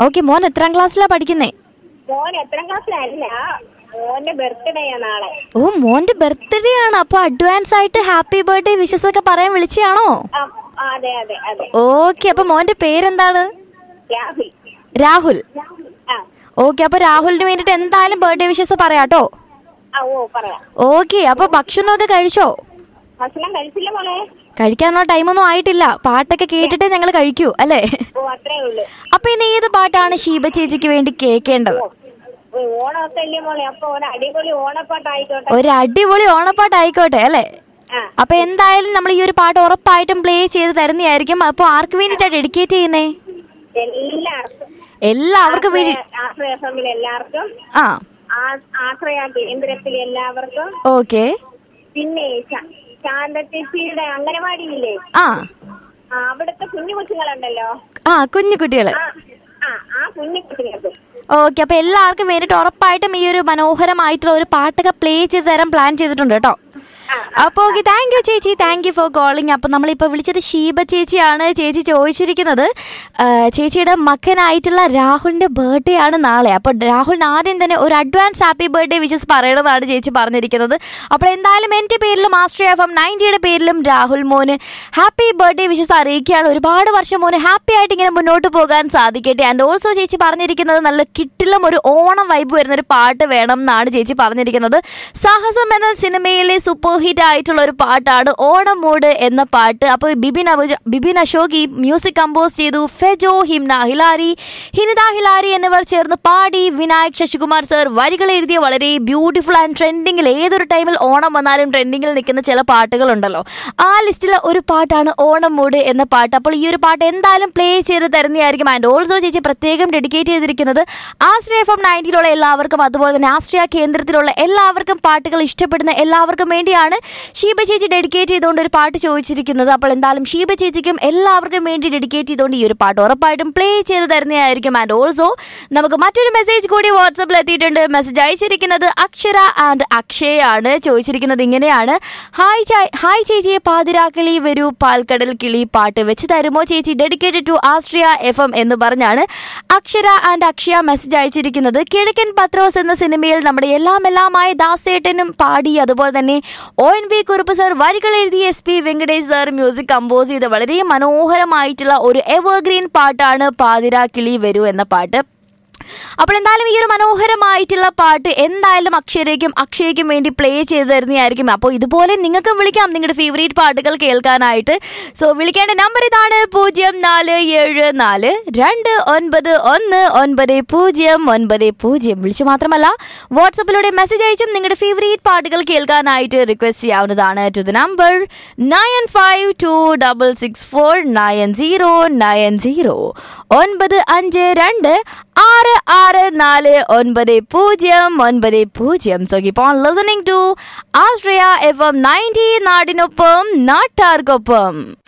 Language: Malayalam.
ഓക്കെ മോൻ എത്രാം ക്ലാസ്സിലാ പഠിക്കുന്നേ മോൻ എത്രാം ക്ലാസ്സിലല്ല മോന്റെ ബർത്ത്ഡേ ആ നാളെ ഓ മോന്റെ ബർത്ത്ഡേ ആണ് അപ്പൊ അഡ്വാൻസ് ആയിട്ട് ഹാപ്പി ബർത്ത്ഡേ വിഷസ് ഒക്കെ പറയാൻ വിളിച്ചാണോ ആ, ആ, അതെ അതെ അതെ ഓക്കെ അപ്പൊ മോന്റെ പേരെന്താണ് രാഹുൽ രാഹുൽ ആ ഓക്കെ അപ്പൊ രാഹുലിന് വേണ്ടിട്ട് എന്തായാലും ബർത്ത്ഡേ വിഷസ് പറയാട്ടോ ആ ഓ പറയാം ഓക്കെ അപ്പൊ ഭക്ഷണമൊക്കെ കഴിച്ചോ ഭക്ഷണം കഴിച്ചില്ല മോളെ കഴിക്കാനുള്ള ടൈമൊന്നും ആയിട്ടില്ല പാട്ടൊക്കെ കേട്ടിട്ടേ ഞങ്ങൾ കഴിക്കൂ അല്ലേ ഓ അത്രേ ഉള്ളു അപ്പൊ ഇനി ഏത് പാട്ടാണ് ഷീബ ചേച്ചിക്ക് വേണ്ടി കേൾക്കേണ്ടത് ഓ, ഓണമൊക്കെ അല്ലേ മോളെ അപ്പൊ ഒരു അടിപൊളി ഓണപ്പാട്ടായിക്കോട്ടെ ഒരു അടിപൊളി ഓണപ്പാട്ടായിക്കോട്ടെ അല്ലേ ആ അപ്പൊ എന്തായാലും നമ്മൾ ഈ ഒരു പാട്ട് ഉറപ്പായിട്ടും പ്ലേ ചെയ്ത് തരുന്നതായിരിക്കും അപ്പൊ ആർക്ക് വേണ്ടിയിട്ടാണ് ഡെഡിക്കേറ്റ് ചെയ്യുന്നേ എല്ലാവർക്കും എല്ലാവർക്കും വേണ്ടി ആശ്രയ എഫ്എമ്മിൽ എല്ലാവർക്കും ആ ആ- ആശ്രയ കേന്ദ്രത്തിൽ എല്ലാവർക്കും ഓക്കെ പിന്നെ ശാ- ശാന്ത ചേച്ചിയുടെ അംഗനവാടിയില്ലേ ആ ആ, അവിടുത്തെ കുഞ്ഞു കൊച്ചുങ്ങളുണ്ടല്ലോ ആ കുഞ്ഞു കുട്ടികള് ആ ആ ആ കുഞ്ഞു കുട്ടികൾക്ക് ഓക്കെ അപ്പൊ എല്ലാവർക്കും വേണ്ടിയിട്ട് ഉറപ്പായിട്ടും ഈ ഒരു മനോഹരമായിട്ടുള്ള ഒരു പാട്ടൊക്കെ പ്ലേ ചെയ്ത് തരാൻ പ്ലാൻ ചെയ്തിട്ടുണ്ട് കേട്ടോ അപ്പൊ ഓക്കെ താങ്ക് യു ചേച്ചി താങ്ക് യു ഫോർ കോളിംഗ് അപ്പൊ നമ്മളിപ്പോ വിളിച്ചത് ഷീബ ചേച്ചിയാണ് ചേച്ചി ചോദിച്ചിരിക്കുന്നത് ആ, ചേച്ചിയുടെ മകനായിട്ടുള്ള രാഹുലിന്റെ ബർത്ത്ഡേ ആണ് നാളെ അപ്പൊ രാഹുലിന് ആദ്യം തന്നെ ഒരു അഡ്വാൻസ് ഹാപ്പി ബർത്ത്ഡേ വിഷസ് പറയണമെന്നാണ് ചേച്ചി പറഞ്ഞിരിക്കുന്നത് അപ്പോൾ എന്തായാലും എന്റെ പേരിലും ആസ്ട്രിയ എഫ് എം നയൻറ്റിയുടെ പേരിലും രാഹുൽ മോന് ഹാപ്പി ബർത്ത്ഡേ വിഷസ് അറിയിക്കുകയാണ് ഒരുപാട് വർഷം മോന് ഹാപ്പി ആയിട്ട് ഇങ്ങനെ മുന്നോട്ട് പോകാൻ സാധിക്കട്ടെ ആൻഡ് ഓൾസോ ചേച്ചി പറഞ്ഞിരിക്കുന്നത് നല്ല കിട്ടിലും ഒരു ഓണം വൈബ് വരുന്ന ഒരു പാട്ട് വേണം എന്നാണ് ചേച്ചി പറഞ്ഞിരിക്കുന്നത് സാഹസം എന്ന സിനിമയിലെ സൂപ്പർ ഹിറ്റ് ആയിട്ടുള്ള ഒരു പാട്ടാണ് ഓണം മൂഡ് എന്ന പാട്ട് അപ്പോൾ ബിബിൻ അബുജ ബിബിൻ അശോക് ഈ മ്യൂസിക് കമ്പോസ് ചെയ്തു ഫെജോ ഹിംന ഹിലാരി ഹിനിത ഹിലാരി എന്നിവർ ചേർന്ന് പാടി വിനായക് ശശികുമാർ സർ വരികൾ എഴുതിയ വളരെ ബ്യൂട്ടിഫുൾ ആൻഡ് ട്രെൻഡിങ്ങിൽ ഏതൊരു ടൈമിൽ ഓണം വന്നാലും ട്രെൻഡിങ്ങിൽ നിൽക്കുന്ന ചില പാട്ടുകളുണ്ടല്ലോ ആ ലിസ്റ്റിലെ ഒരു പാട്ടാണ് ഓണം മൂഡ് എന്ന പാട്ട് അപ്പോൾ ഈ ഒരു പാട്ട് എന്തായാലും പ്ലേ ചെയ്ത് തരുന്നതായിരിക്കും ആൻഡ് ഓൾസോ ചേച്ചി പ്രത്യേകം ഡെഡിക്കേറ്റ് ചെയ്തിരിക്കുന്നത് ആശ്രയ എഫ് എം നയൻറ്റിലുള്ള എല്ലാവർക്കും അതുപോലെ തന്നെ ആശ്രയ കേന്ദ്രത്തിലുള്ള എല്ലാവർക്കും പാട്ടുകൾ ഇഷ്ടപ്പെടുന്ന എല്ലാവർക്കും വേണ്ടിയാണ് ഷീബ ചേച്ചി ഡെഡിക്കേറ്റ് ചെയ്തുകൊണ്ട് ഒരു പാട്ട് ചോദിച്ചിരിക്കുന്നത് അപ്പോൾ എന്തായാലും ഷീബ ചേച്ചിക്കും എല്ലാവർക്കും വേണ്ടി ഡെഡിക്കേറ്റ് ചെയ്തുകൊണ്ട് ഈ ഒരു പാട്ട് ഉറപ്പായിട്ടും പ്ലേ ചെയ്ത് തരുന്നതായിരിക്കും ആൻഡ് ഓൾസോ നമുക്ക് മറ്റൊരു മെസ്സേജ് കൂടി വാട്സപ്പിൽ എത്തിയിട്ടുണ്ട് മെസ്സേജ് അയച്ചിരിക്കുന്നത് അക്ഷര ആൻഡ് അക്ഷയ് ആണ് ചോദിച്ചിരിക്കുന്നത് ഇങ്ങനെയാണ് ഹായ് ചായ് ഹായ് ചേച്ചിയെ പാതിരാക്കിളി വരൂ പാൽക്കടൽ കിളി പാട്ട് വെച്ച് തരുമോ ചേച്ചി dedicated to Astria F M എന്ന് പറഞ്ഞാണ് അക്ഷര ആൻഡ് അക്ഷയ മെസ്സേജ് അയച്ചിരിക്കുന്നത് കിഴക്കൻ പത്രോസ് എന്ന സിനിമയിൽ നമ്മുടെ എല്ലാം എല്ലാമായ ദാസേട്ടനും പാടി അതുപോലെ തന്നെ O N V Kurup sir വരികൾ എഴുതി S P Venkatesh sir music compose ചെയ്ത വളരെ മനോഹരമായിട്ടുള്ള ഒരു എവർഗ്രീൻ പാട്ടാണ് പാതിര കിളി വരൂ എന്ന പാട്ട് അപ്പോൾ എന്തായാലും ഈ ഒരു മനോഹരമായിട്ടുള്ള പാട്ട് എന്തായാലും അക്ഷരയ്ക്കും അക്ഷയയ്ക്കും വേണ്ടി പ്ലേ ചെയ്ത് തരുന്നതായിരിക്കും അപ്പോൾ ഇതുപോലെ നിങ്ങൾക്കും വിളിക്കാം നിങ്ങളുടെ ഫേവറേറ്റ് പാട്ടുകൾ കേൾക്കാനായിട്ട് സോ വിളിക്കേണ്ട നമ്പർ ഇതാണ് പൂജ്യം നാല് ഏഴ് നാല് രണ്ട് ഒൻപത് ഒന്ന് ഒൻപത് പൂജ്യം ഒൻപത് പൂജ്യം വിളിച്ചു മാത്രമല്ല വാട്സപ്പിലൂടെ മെസ്സേജ് അയച്ചും നിങ്ങളുടെ ഫേവറേറ്റ് പാട്ടുകൾ കേൾക്കാനായിട്ട് റിക്വസ്റ്റ് ചെയ്യാവുന്നതാണ് to the number nine five two double six four nine zero nine zero ഒൻപത് അഞ്ച് രണ്ട് ആറ് ആറ് നാല് ഒൻപത് പൂജ്യം ഒൻപത് പൂജ്യം so keep on listening to Astria F M ninety നാടിനൊപ്പം നാട്ടാർക്കൊപ്പം